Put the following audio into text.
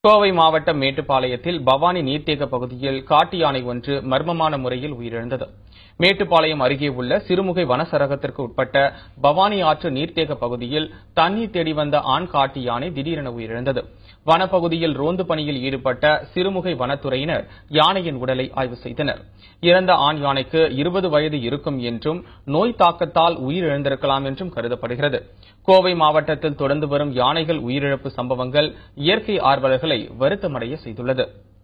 கோவை மாவட்டம் மேட்டுப்பாளையத்தில் பவானி நீர்த்தேக்க பகுதியில் காட்டு யானை ஒன்று மர்மமான முறையில் உயிரிழந்தது மேட்டுப்பாளையம் அருகே உள்ள சிறுமுகை வனச்சரகத்திற்கு உட்பட்ட பவானி ஆற்று நீர்த்தேக்க பகுதியில் தண்ணீர் தேடி வந்த ஆண் காட்டு யானை திடீரென உயிரிழந்தது வனப்பகுதியில் ரோந்து பணியில் ஈடுபட்ட சிறுமுகை வனத்துறையினர் யானையின் உடலை ஆய்வு செய்தனர் இறந்த ஆண் யானைக்கு இருபது வயது இருக்கும் என்றும் நோய் தாக்கத்தால் உயிரிழந்திருக்கலாம் என்றும் கருதப்படுகிறது கோவை மாவட்டத்தில் தொடர்ந்து வரும் யானைகள் உயிரிழப்பு சம்பவங்கள் இயற்கை ஆர்வலர்களை வருத்தமடைய செய்துள்ளது